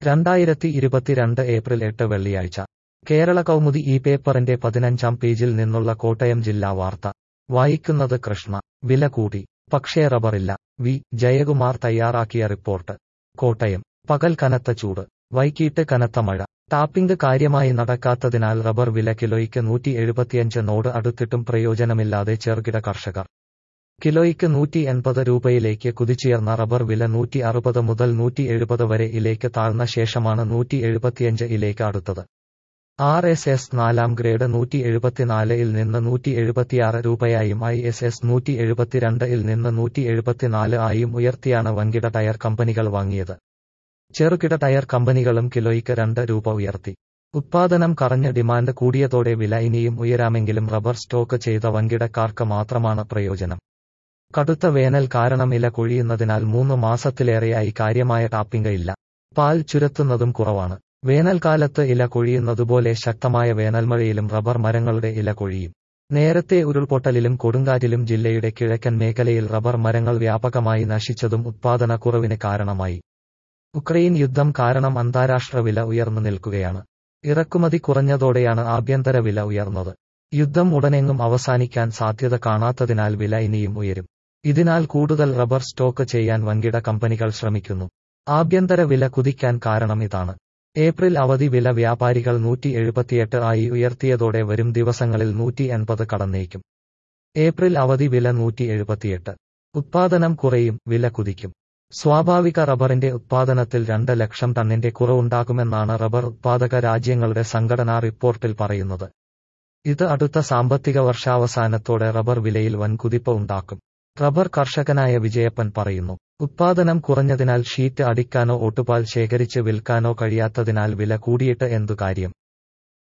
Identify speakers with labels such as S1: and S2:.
S1: രണ്ടായിരത്തി ഇരുപത്തിരണ്ട് ഏപ്രിൽ എട്ട് വെള്ളിയാഴ്ച കേരള കൗമുദി ഈ പേപ്പറിന്റെ പതിനഞ്ചാം പേജിൽ നിന്നുള്ള കോട്ടയം ജില്ലാ വാർത്ത വായിക്കുന്നത് കൃഷ്ണ വില കൂടി പക്ഷേ റബ്ബറില്ല വി ജയകുമാർ തയ്യാറാക്കിയ റിപ്പോർട്ട് കോട്ടയം പകൽ കനത്ത ചൂട് വൈകിട്ട് കനത്ത മഴ ടാപ്പിംഗ് കാര്യമായി നടക്കാത്തതിനാൽ റബ്ബർ വില കിലോയ്ക്ക് നൂറ്റി എഴുപത്തിയഞ്ച് നോട് അടുത്തിട്ടും പ്രയോജനമില്ലാതെ ചെറുകിട കർഷകർ കിലോയ്ക്ക് നൂറ്റി എൺപത് രൂപയിലേക്ക് കുതിച്ചുയർന്ന റബ്ബർ വില നൂറ്റി അറുപത് മുതൽ നൂറ്റി എഴുപത് വരെ ഇലേക്ക് താഴ്ന്ന ശേഷമാണ് നൂറ്റി എഴുപത്തിയഞ്ച് ഇലേക്ക് അടുത്തത് ആർ എസ് എസ് നാലാം ഗ്രേഡ് നൂറ്റി എഴുപത്തിനാല് ഇൽ നിന്ന് നൂറ്റി എഴുപത്തിയാറ് രൂപയായും ഐ എസ് എസ് നൂറ്റി എഴുപത്തിരണ്ട് ഇൽ നിന്ന് നൂറ്റി എഴുപത്തിനാല് ആയും ഉയർത്തിയാണ് വൻകിട ടയർ കമ്പനികൾ വാങ്ങിയത് ചെറുകിട ടയർ കമ്പനികളും കിലോയ്ക്ക് രണ്ട് രൂപ ഉയർത്തി ഉത്പാദനം കറഞ്ഞ ഡിമാൻഡ് കൂടിയതോടെ വില ഇനിയും ഉയരാമെങ്കിലും റബ്ബർ സ്റ്റോക്ക് ചെയ്ത വൻകിടക്കാർക്ക് മാത്രമാണ് പ്രയോജനം കടുത്ത വേനൽ കാരണം ഇല കൊഴിയുന്നതിനാൽ മൂന്ന് മാസത്തിലേറെയായി കാര്യമായ ടാപ്പിംഗ് ഇല്ല പാൽ ചുരത്തുന്നതും കുറവാണ് വേനൽക്കാലത്ത് ഇല കൊഴിയുന്നതുപോലെ ശക്തമായ വേനൽമഴയിലും റബ്ബർ മരങ്ങളുടെ ഇല കൊഴിയും നേരത്തെ ഉരുൾപൊട്ടലിലും കൊടുങ്കാറ്റിലും ജില്ലയുടെ കിഴക്കൻ മേഖലയിൽ റബ്ബർ മരങ്ങൾ വ്യാപകമായി നശിച്ചതും ഉത്പാദനക്കുറവിന് കാരണമായി ഉക്രൈൻ യുദ്ധം കാരണം അന്താരാഷ്ട്ര വില ഉയർന്നു നിൽക്കുകയാണ് ഇറക്കുമതി കുറഞ്ഞതോടെയാണ് ആഭ്യന്തര വില ഉയർന്നത് യുദ്ധം ഉടനെങ്ങും അവസാനിക്കാൻ സാധ്യത കാണാത്തതിനാൽ വില ഇനിയും ഉയരും ഇതിനാൽ കൂടുതൽ റബ്ബർ സ്റ്റോക്ക് ചെയ്യാൻ വൻകിട കമ്പനികൾ ശ്രമിക്കുന്നു ആഭ്യന്തര വില കുതിക്കാൻ കാരണം ഇതാണ് ഏപ്രിൽ അവധി വില വ്യാപാരികൾ നൂറ്റി എഴുപത്തിയെട്ട് ആയി ഉയർത്തിയതോടെ വരും ദിവസങ്ങളിൽ നൂറ്റി എൺപത് കടന്നേക്കും ഏപ്രിൽ അവധി വില നൂറ്റി എഴുപത്തിയെട്ട് ഉത്പാദനം കുറയും വില കുതിക്കും സ്വാഭാവിക റബ്ബറിന്റെ ഉത്പാദനത്തിൽ രണ്ട് ലക്ഷം ടണ്ണിന്റെ കുറവുണ്ടാകുമെന്നാണ് റബ്ബർ ഉത്പാദക രാജ്യങ്ങളുടെ സംഘടനാ റിപ്പോർട്ടിൽ പറയുന്നത് ഇത് അടുത്ത സാമ്പത്തിക വർഷാവസാനത്തോടെ റബ്ബർ വിലയിൽ വൻ കുതിപ്പ് ഉണ്ടാക്കും റബ്ബർ കർഷകനായ വിജയപ്പൻ പറയുന്നു ഉത്പാദനം കുറഞ്ഞതിനാൽ ഷീറ്റ് അടിക്കാനോ ഒട്ടുപാൽ ശേഖരിച്ച് വിൽക്കാനോ കഴിയാത്തതിനാൽ വില കൂടിയിട്ട് എന്തു കാര്യം